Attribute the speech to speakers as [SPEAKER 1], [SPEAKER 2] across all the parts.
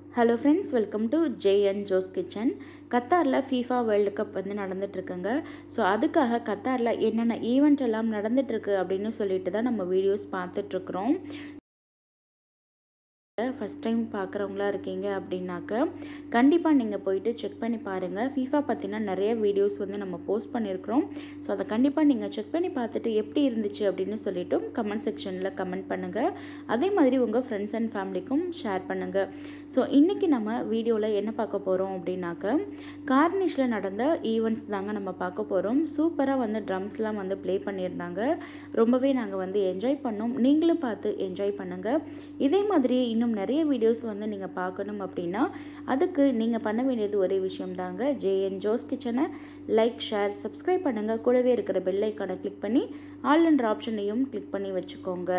[SPEAKER 1] hello friends welcome to JN Jo's kitchen கத்தாரில் FIFA world cup வந்து நடந்துட்டுருக்குங்க so அதுக்காக கத்தாரில் என்னென்ன ஈவெண்ட் எல்லாம் நடந்துட்டுருக்கு அப்படின்னு சொல்லிட்டு தான் நம்ம வீடியோஸ் பார்த்துட்ருக்குறோம் ஃபஸ்ட் டைம் பார்க்குறவங்களா இருக்கீங்க அப்படின்னாக்க கண்டிப்பாக நீங்கள் போயிட்டு செக் பண்ணி பாருங்கள் ஃபீஃபா பற்றின நிறைய வீடியோஸ் வந்து நம்ம போஸ்ட் பண்ணியிருக்கிறோம் ஸோ அதை கண்டிப்பாக நீங்கள் செக் பண்ணி பார்த்துட்டு எப்படி இருந்துச்சு அப்படின்னு சொல்லிட்டும் கமெண்ட் செக்ஷனில் கமெண்ட் பண்ணுங்கள் அதே மாதிரி உங்கள் ஃப்ரெண்ட்ஸ் அண்ட் ஃபேமிலிக்கும் ஷேர் பண்ணுங்கள் ஸோ இன்றைக்கி நம்ம வீடியோவில் என்ன பார்க்க போகிறோம் அப்படின்னாக்க கார்னிஷில் நடந்த ஈவெண்ட்ஸ் தாங்க நம்ம பார்க்க போகிறோம் சூப்பராக வந்து ட்ரம்ஸ்லாம் வந்து ப்ளே பண்ணியிருந்தாங்க ரொம்பவே நாங்கள் வந்து என்ஜாய் பண்ணோம் நீங்களும் பார்த்து என்ஜாய் பண்ணுங்கள் இதே மாதிரி இன்னும் நிறைய வீடியோஸ் வந்து நீங்கள் பார்க்கணும் அப்படின்னா அதுக்கு நீங்கள் பண்ண வேண்டியது ஒரே விஷயம் தாங்க ஜேஎன் ஜோஸ் கிச்சனை லைக் ஷேர் சப்ஸ்கிரைப் பண்ணுங்கள் கூடவே இருக்கிற பெல் ஐக்கானை கிளிக் பண்ணி ஆல் என்ற ஆப்ஷனையும் கிளிக் பண்ணி வச்சுக்கோங்க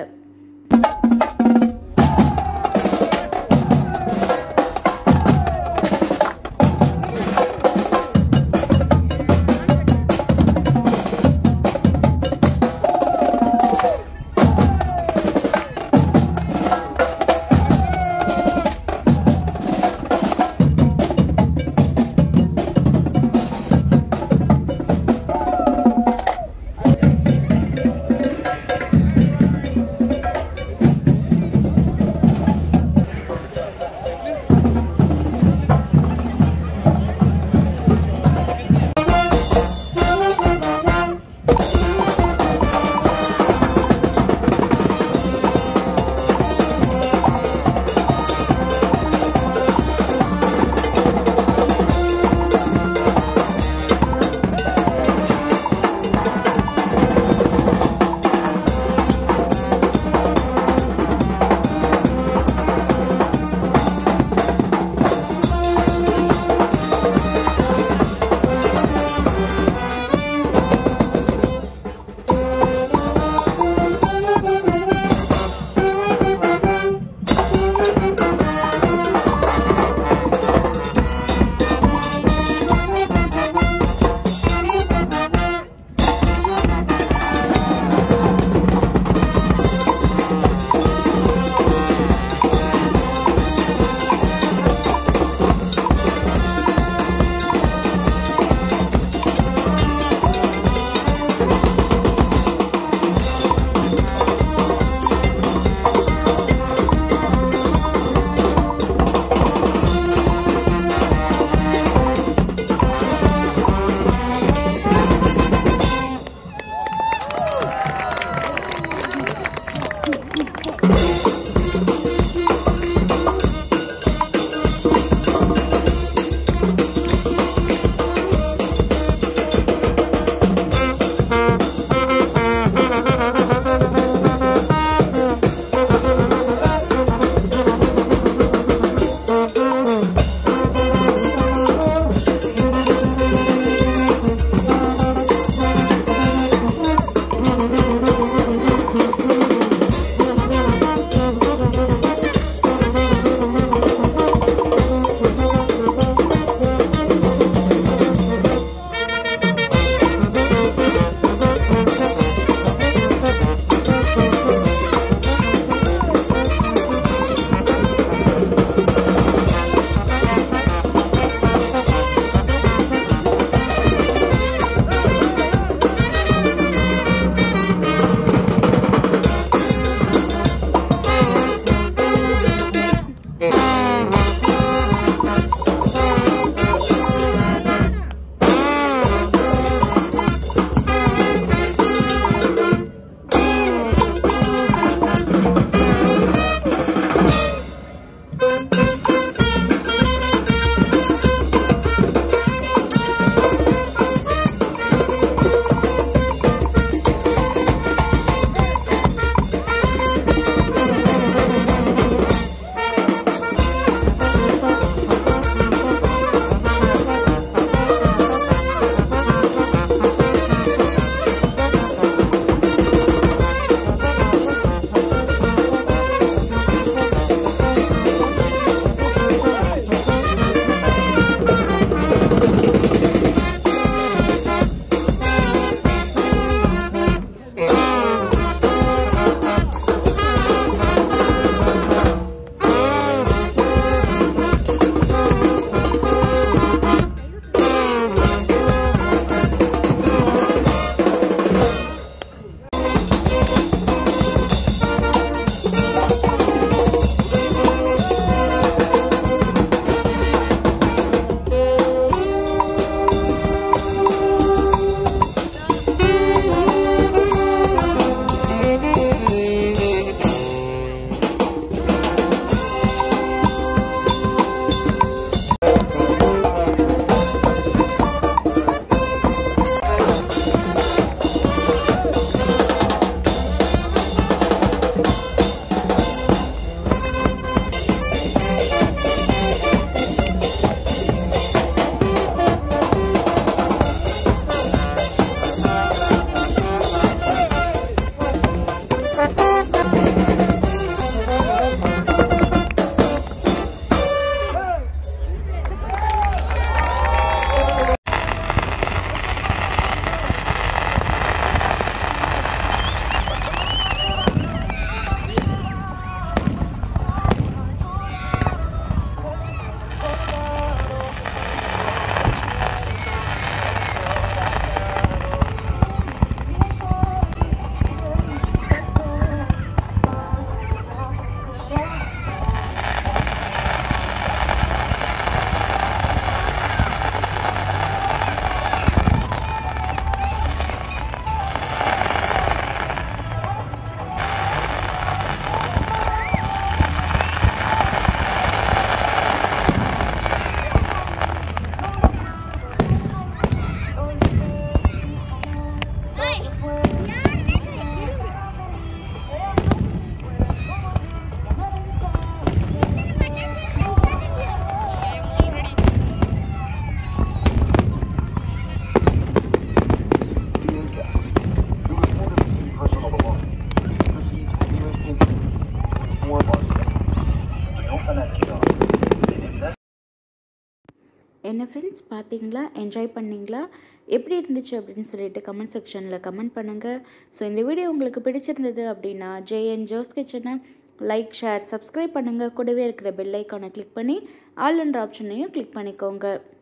[SPEAKER 1] என்ன ஃப்ரெண்ட்ஸ் பார்த்தீங்களா என்ஜாய் பண்ணீங்களா எப்படி இருந்துச்சு அப்படின்னு சொல்லிட்டு கமெண்ட் செக்ஷனில் கமெண்ட் பண்ணுங்கள் ஸோ இந்த வீடியோ உங்களுக்கு பிடிச்சிருந்தது அப்படின்னா ஜேஎன் ஜோஸ் கிச்சனை லைக் ஷேர் சப்ஸ்கிரைப் பண்ணுங்கள் கூடவே இருக்கிற பெல் ஐக்கானை கிளிக் பண்ணி ஆல் என்ற ஆப்ஷனையும் கிளிக் பண்ணிக்கோங்க